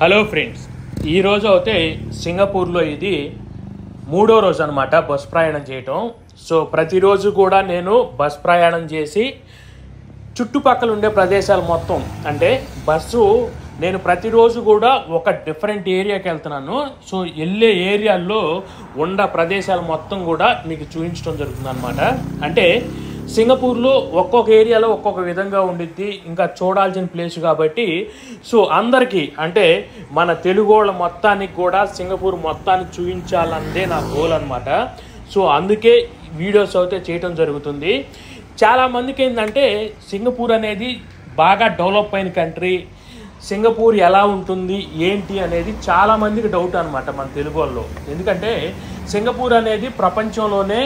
hello friends ఈరోజు అయితే సింగపూర్లో ఇది మూడో రోజు అనమాట బస్ ప్రయాణం చేయటం సో ప్రతిరోజు కూడా నేను బస్ ప్రయాణం చేసి చుట్టుపక్కల ఉండే ప్రదేశాలు మొత్తం అంటే బస్సు నేను ప్రతిరోజు కూడా ఒక డిఫరెంట్ ఏరియాకి వెళ్తున్నాను సో వెళ్ళే ఏరియాల్లో ఉన్న ప్రదేశాలు మొత్తం కూడా మీకు చూపించడం జరుగుతుంది అనమాట అంటే సింగపూర్లో ఒక్కొక్క ఏరియాలో ఒక్కొక్క విధంగా ఉండిద్ది ఇంకా చూడాల్సిన ప్లేస్ కాబట్టి సో అందరికీ అంటే మన తెలుగు వాళ్ళ మొత్తానికి కూడా సింగపూర్ మొత్తాన్ని చూపించాలన్నదే నా గోల్ అనమాట సో అందుకే వీడియోస్ అయితే చేయటం జరుగుతుంది చాలా మందికి ఏంటంటే సింగపూర్ అనేది బాగా డెవలప్ అయిన కంట్రీ సింగపూర్ ఎలా ఉంటుంది ఏంటి అనేది చాలా మందికి డౌట్ అనమాట మన తెలుగు వాళ్ళు ఎందుకంటే సింగపూర్ అనేది ప్రపంచంలోనే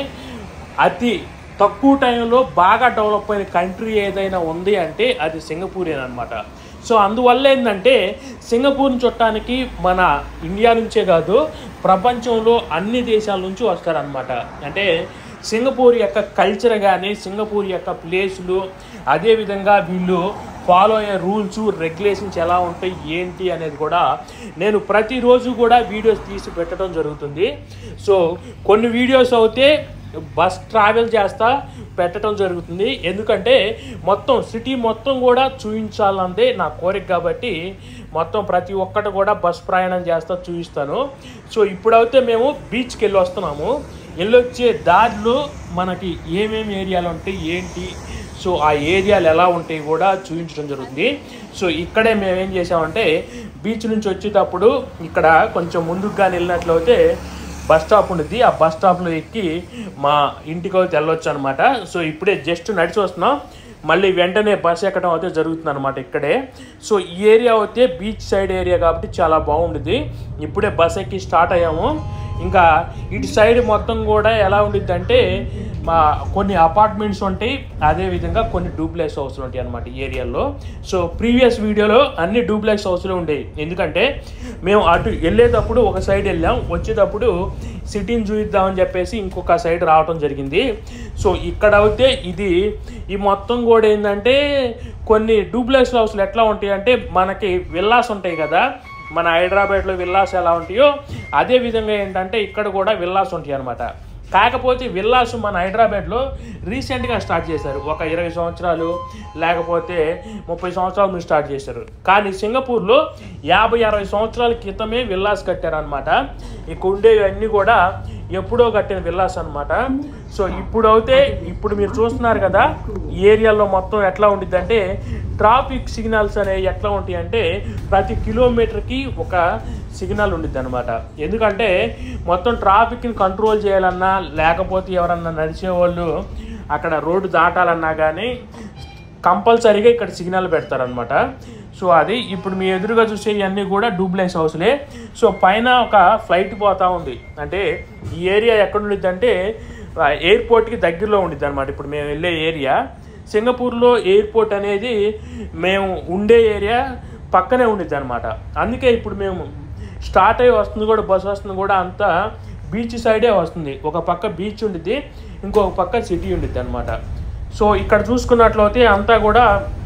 అతి తక్కువ టైంలో బాగా డెవలప్ అయిన కంట్రీ ఏదైనా ఉంది అంటే అది సింగపూరేనమాట సో అందువల్ల ఏంటంటే సింగపూర్ని చుట్టానికి మన ఇండియా నుంచే కాదు ప్రపంచంలో అన్ని దేశాల నుంచి వస్తారనమాట అంటే సింగపూర్ యొక్క కల్చర్ కానీ సింగపూర్ యొక్క ప్లేసులు అదేవిధంగా వీళ్ళు ఫాలో అయ్యే రూల్స్ రెగ్యులేషన్స్ ఎలా ఉంటాయి ఏంటి అనేది కూడా నేను ప్రతిరోజు కూడా వీడియోస్ తీసి పెట్టడం జరుగుతుంది సో కొన్ని వీడియోస్ అయితే బస్ ట్రావెల్ చేస్తా పెట్టడం జరుగుతుంది ఎందుకంటే మొత్తం సిటీ మొత్తం కూడా చూపించాలన్నదే నా కోరిక కాబట్టి మొత్తం ప్రతి ఒక్కటి కూడా బస్ ప్రయాణం చేస్తా చూపిస్తాను సో ఇప్పుడైతే మేము బీచ్కి వెళ్ళి వస్తున్నాము వెళ్ళొచ్చే దారిలో మనకి ఏమేమి ఏరియాలు ఉంటాయి ఏంటి సో ఆ ఏరియాలు ఎలా ఉంటాయి కూడా చూపించడం జరుగుతుంది సో ఇక్కడే మేము ఏం చేసామంటే బీచ్ నుంచి వచ్చేటప్పుడు ఇక్కడ కొంచెం ముందుకు కానీ వెళ్ళినట్లయితే బస్ స్టాప్ ఉండిద్ది ఆ బస్ స్టాప్లో ఎక్కి మా ఇంటికి అయితే వెళ్ళొచ్చు అనమాట సో ఇప్పుడే జస్ట్ నడిచి వస్తున్నాం మళ్ళీ వెంటనే బస్ ఎక్కడం అయితే జరుగుతుంది అనమాట ఇక్కడే సో ఈ ఏరియా అయితే బీచ్ సైడ్ ఏరియా కాబట్టి చాలా బాగుండిద్ది ఇప్పుడే బస్ ఎక్కి స్టార్ట్ అయ్యాము ఇంకా ఇటు సైడ్ మొత్తం కూడా ఎలా ఉండిద్ది అంటే మా కొన్ని అపార్ట్మెంట్స్ ఉంటాయి అదేవిధంగా కొన్ని డూప్లెక్స్ హౌస్లు ఉంటాయి అనమాట ఈ ఏరియాలో సో ప్రీవియస్ వీడియోలో అన్ని డూప్లెక్స్ హౌస్లు ఉండేవి ఎందుకంటే మేము అటు వెళ్ళేటప్పుడు ఒక సైడ్ వెళ్ళాం వచ్చేటప్పుడు సిటీని చూపిద్దామని చెప్పేసి ఇంకొక సైడ్ రావడం జరిగింది సో ఇక్కడ అయితే ఇది ఈ మొత్తం కూడా ఏంటంటే కొన్ని డూప్లెక్స్ హౌస్లు ఎట్లా ఉంటాయి అంటే మనకి విల్లాస్ ఉంటాయి కదా మన హైదరాబాద్లో విల్లాస్ ఎలా ఉంటాయో అదే విధంగా ఏంటంటే ఇక్కడ కూడా విల్లాస్ ఉంటాయి అనమాట కాకపోతే విల్లాస్ మన హైదరాబాద్లో రీసెంట్గా స్టార్ట్ చేశారు ఒక ఇరవై సంవత్సరాలు లేకపోతే ముప్పై సంవత్సరాల ముందు స్టార్ట్ చేశారు కానీ సింగపూర్లో యాభై అరవై సంవత్సరాల క్రితమే విల్లాస్ కట్టారనమాట ఇక్కడ ఉండేవన్నీ కూడా ఎప్పుడో కట్టిన విల్లాస్ అనమాట సో ఇప్పుడు అయితే ఇప్పుడు మీరు చూస్తున్నారు కదా ఈ ఏరియాలో మొత్తం ఎట్లా ఉండిద్ది అంటే ట్రాఫిక్ సిగ్నల్స్ అనేవి ఎట్లా ఉంటాయి అంటే ప్రతి కిలోమీటర్కి ఒక సిగ్నల్ ఉండిద్ది అనమాట ఎందుకంటే మొత్తం ట్రాఫిక్ని కంట్రోల్ చేయాలన్నా లేకపోతే ఎవరన్నా నడిచేవాళ్ళు అక్కడ రోడ్డు దాటాలన్నా కానీ కంపల్సరీగా ఇక్కడ సిగ్నల్ పెడతారనమాట సో అది ఇప్పుడు మీ ఎదురుగా చూసే ఇవన్నీ కూడా డూప్లెక్స్ హౌస్లే సో పైన ఒక ఫ్లైట్ పోతా ఉంది అంటే ఈ ఏరియా ఎక్కడ ఉండిద్ది అంటే ఎయిర్పోర్ట్కి దగ్గరలో ఉండిద్ది అనమాట ఇప్పుడు మేము వెళ్ళే ఏరియా సింగపూర్లో ఎయిర్పోర్ట్ అనేది మేము ఉండే ఏరియా పక్కనే ఉండిద్ది అనమాట అందుకే ఇప్పుడు మేము స్టార్ట్ అయ్యి వస్తుంది కూడా బస్ వస్తుంది కూడా అంతా బీచ్ సైడే వస్తుంది ఒక పక్క బీచ్ ఉండిద్ది ఇంకొక పక్క సిటీ ఉండిద్ది అనమాట సో ఇక్కడ చూసుకున్నట్లయితే అంతా కూడా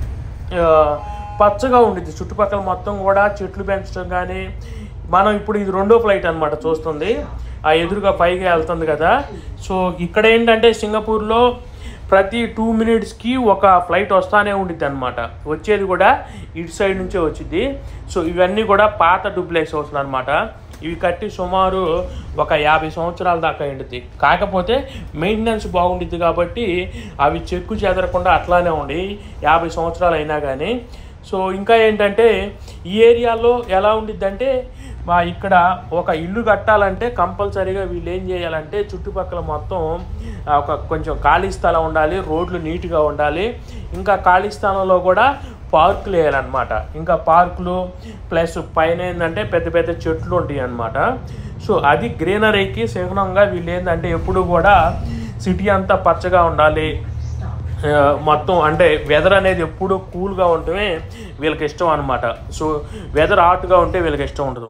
ఆ, పచ్చగా ఉండిద్ది చుట్టుపక్కల మొత్తం కూడా చెట్లు పెంచడం కానీ మనం ఇప్పుడు ఇది రెండో ఫ్లైట్ అనమాట చూస్తుంది ఆ ఎదురుగా పైగా వెళ్తుంది కదా సో ఇక్కడ ఏంటంటే సింగపూర్లో ప్రతి టూ మినిట్స్కి ఒక ఫ్లైట్ వస్తానే ఉండిద్ది అనమాట వచ్చేది కూడా ఇటు సైడ్ నుంచే వచ్చింది సో ఇవన్నీ కూడా పాత డూప్లెక్స్ హౌస్లు అనమాట ఇవి కట్టి సుమారు ఒక యాభై సంవత్సరాల దాకా ఉండిద్ది కాకపోతే మెయింటెనెన్స్ బాగుండిద్ది కాబట్టి అవి చెక్కు చెదరకుండా అట్లానే ఉండి యాభై సంవత్సరాలు అయినా కానీ సో ఇంకా ఏంటంటే ఈ ఏరియాలో ఎలా ఉండిద్దంటే మా ఇక్కడ ఒక ఇల్లు కట్టాలంటే కంపల్సరీగా వీళ్ళు ఏం చేయాలంటే చుట్టుపక్కల మొత్తం ఆ, ఒక కొంచెం ఖాళీ స్థలం ఉండాలి రోడ్లు నీట్గా ఉండాలి ఇంకా ఖాళీ స్థలంలో కూడా పార్కులు వేయాలన్నమాట ఇంకా పార్కులు ప్లస్ పైన ఏంటంటే పెద్ద పెద్ద చెట్లు ఉంటాయి అన్నమాట సో అది గ్రీనరీకి చిహ్నంగా వీళ్ళు ఏంటంటే ఎప్పుడు కూడా సిటీ అంతా పచ్చగా ఉండాలి ఆ, మొత్తం అంటే వెదర్ అనేది ఎప్పుడు కూల్గా ఉంటమే వీళ్ళకి ఇష్టం అనమాట సో వెదర్ హాట్గా ఉంటే వీళ్ళకి ఇష్టం ఉండదు